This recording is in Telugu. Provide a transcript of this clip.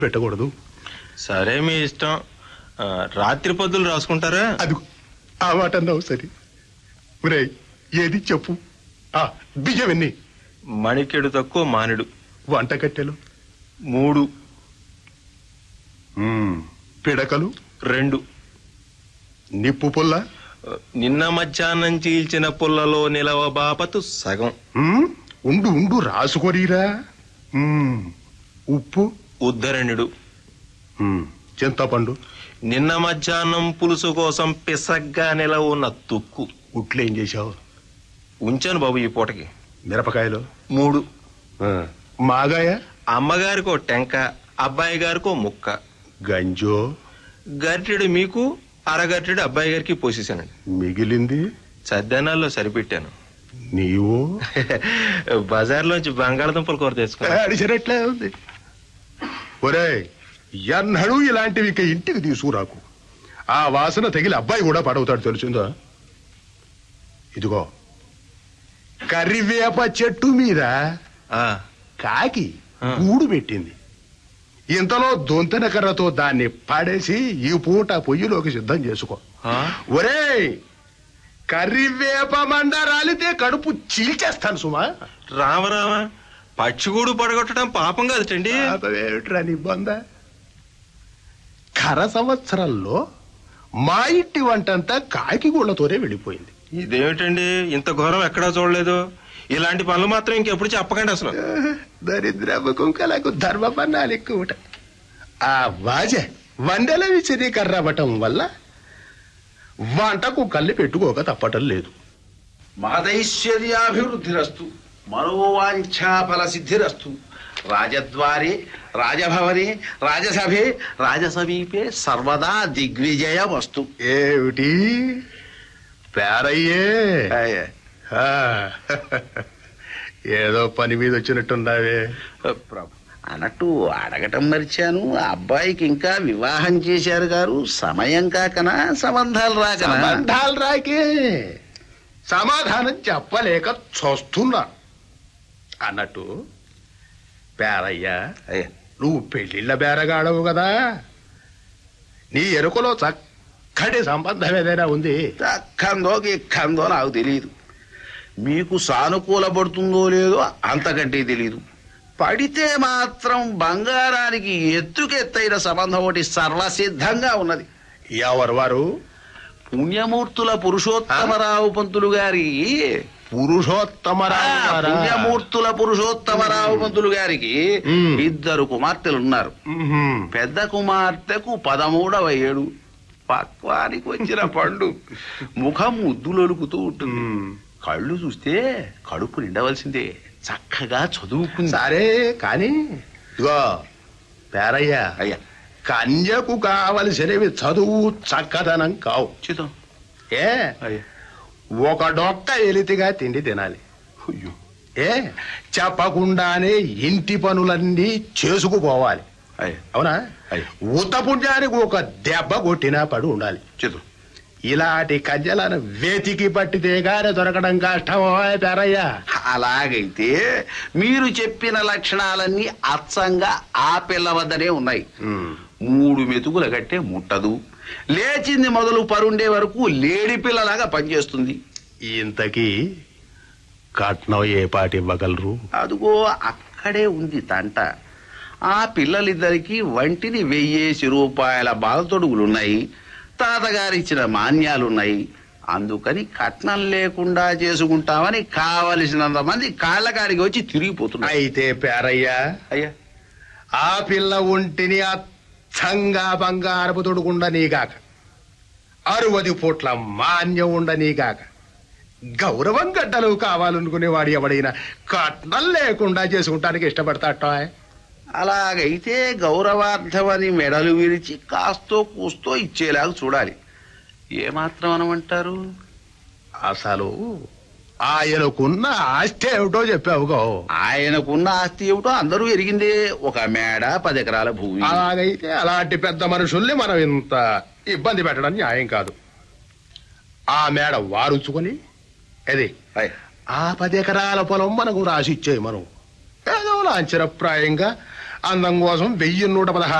పెట్టకూడదు సరే మీ ఇష్టం ఆ, రాత్రి పొద్దులు రాసుకుంటారా అది ఆ మాట అన్నావు సరే ఒరేయ్ ఏది చెప్పు ఆ బియ్యం ఎన్ని మణికెడు తక్కువ మానిడు వంట కట్టెలు మూడు మ్మ్. పిడకలు రెండు నిప్పు పుల్ల ఆ, నిన్న మధ్యాహ్నం చీల్చిన పుల్లలో నిలవ బాపతు సగం మ్మ్. ఉండు ఉండు రాసుకోరీరా మ్మ్. ఉప్పు ఉద్ధరణుడు మ్మ్. చింతపండు నిన్న మధ్యాహ్నం పులుసు కోసం పిసగ్గా నిలవ ఉన్న తుక్కు ఉట్లు ఏం చేశావు ఉంచాను బాబు ఈ పూటకి మిరపకాయలు మూడు ఆ. మాగాయ అమ్మగారికో టెంక అబ్బాయి గారికో ముక్క గంజో గరిటెడు మీకు అరగరిటెడు అబ్బాయి గారికి పోసేసానండి మిగిలింది చద్దనాల్లో సరిపెట్టాను నీవు బజార్లోంచి బంగాళదుంపల కూర తెచ్చుకో అడిచినట్లే ఉంది ఒరేయ్ ఎన్నడూ ఇలాంటివి ఇక ఇంటికి తీసుకురాకు ఆ వాసన తగిలి అబ్బాయి కూడా పడవుతాడు తెలిసిందా ఇదిగో కరివేప చెట్టు మీద ఆ, కాకి ఆ. గూడు పెట్టింది ఇంతలో దొంతెన కర్రతో దాన్ని పాడేసి ఈ పూట పొయ్యిలోకి సిద్ధం చేసుకో ఆ? ఒరేయ్ కరివేప మండ రాలితే కడుపు చీల్చేస్తాను సుమా రామ రామ పచ్చిగూడు పడగొట్టడం పాపం కదటండి పాపమేమిట్రా నీ బొంద ఖర సంవత్సరంలో మా ఇంటి వంటంతా కాకి గుళ్ళతోనే వెళ్ళిపోయింది ఇదేమిటండి ఇంత ఘోరం ఎక్కడా చూడలేదు ఇలాంటి పనులు మాత్రం ఇంకెప్పుడు చెప్పకండి అసలు దరిద్రపు కుంకలకు ధర్మపన్నాలు ఎక్కువ ఆ వాజ వందల విసిరి కర్రవటం వల్ల వంటకు కళ్ళు పెట్టుకోక తప్పటం లేదు మహదైశ్వర్యాభివృద్ధిరస్తు మనోవాంఛాఫల సిద్ధిరస్తు రాజద్వారే రాజభవనే రాజసభే రాజసమీపే సర్వదా దిగ్విజయమస్తు ఏమిటి పేరయ్యే ఆ, ఏదో పని మీద వచ్చినట్టున్నావే ప్రభు అన్నట్టు అడగటం మర్చాను ఆ అబ్బాయికి ఇంకా వివాహం చేశారు గారు సమయం కాకనా సంబంధాలు రాకనా సంబంధాలు రాకే సమాధానం చెప్పలేక చూస్తున్నా అన్నట్టు పేరయ్యా అయ్యా నువ్వు పెళ్లిళ్ళ బేరగాడవు కదా నీ ఎరుకలో చక్కటి సంబంధం ఏదైనా ఉంది కందో కందో నాకు తెలియదు మీకు సానుకూల పడుతుందో లేదో అంతకంటే తెలియదు పడితే మాత్రం బంగారానికి ఎత్తుకెత్తైన సంబంధం ఒకటి సర్వసిద్ధంగా ఉన్నది ఎవరు వారు పుణ్యమూర్తుల పురుషోత్తమరావు పంతులు గారి పురుషోత్తమరావు ఆ, గారా? పుణ్యమూర్తుల పురుషోత్తమరావు పంతులు గారికి మ్. ఇద్దరు కుమార్తెలు ఉన్నారు మ్మ్హ్మ్. పెద్ద కుమార్తెకు పదమూడవ ఏడు పక్వానికి వచ్చిన పండు ముఖం ముద్దులొలుకుతూ ఉంటుంది మ్మ్. కళ్ళు చూస్తే కడుపు నిండవలసిందే చక్కగా చదువుకుంది సరే కాని ఇగో పేరయ్యా అయ్యా కన్యకు కావలసినవి చదువు చక్కదనం కావు చితం ఏ అయ్యా ఒక డొక్క ఎలితిగా తిండి తినాలి అయ్యో ఏ చెప్పకుండానే ఇంటి పనులన్నీ చేసుకుపోవాలి అయ్యా అవునా అయ్య. ఉత్త పుణ్యానికి ఒక దెబ్బ కొట్టినా పడి ఉండాలి చితం ఇలాంటి కజ్జలను వెతికి పట్టితే గానే దొరకడం కష్టం పెరయ్యా అలాగైతే మీరు చెప్పిన లక్షణాలన్నీ అచ్చంగా ఆ పిల్ల వద్దనే ఉన్నాయి మూడు మెతుకుల కట్టే ముట్టదు లేచింది మొదలు పరుండే వరకు లేడి పిల్లలాగా పనిచేస్తుంది ఇంతకీ కట్నం ఏ పాటి ఇవ్వగలరు అదుగో అక్కడే ఉంది తంట ఆ పిల్లలిద్దరికి వంటిని వెయ్యేసి రూపాయల బాలతొడుగులున్నాయి తాతగారిచ్చిన మాన్యాలున్నాయి అందుకని కట్నం లేకుండా చేసుకుంటామని కావలసినంత మంది కాళ్ళకాడికి వచ్చి తిరిగిపోతున్నారు అయితే పేరయ్యా అయ్యా ఆ పిల్ల ఒంటిని అచ్చంగా బంగారపు తొడుగుండ నీగాక అరువది పూట్ల మాన్యం ఉండ నీగాక గౌరవం గడ్డలు కావాలనుకునేవాడు ఎవడైనా కట్నం లేకుండా చేసుకుంటానికి ఇష్టపడతాట అలాగైతే గౌరవార్థమని మెడలు విరిచి కాస్తో కూస్తో ఇచ్చేలాగా చూడాలి ఏమాత్రం అనమంటారు అసలు ఆయనకున్న ఆస్తి ఏమిటో చెప్పావుగో ఆయనకున్న ఆస్తి ఏమిటో అందరూ ఎరిగిందే ఒక మేడ పది ఎకరాల భూమి అలాగైతే అలాంటి పెద్ద మనుషుల్ని మనం ఇంత ఇబ్బంది పెట్టడం న్యాయం కాదు ఆ మేడ వారుచుకొని అది అయ్. ఆ పది ఎకరాల పొలం మనకు రాసి ఇచ్చేయి మనం ఏదో లాంఛనప్రాయంగా అందం కోసం వెయ్యి నూట పదహారు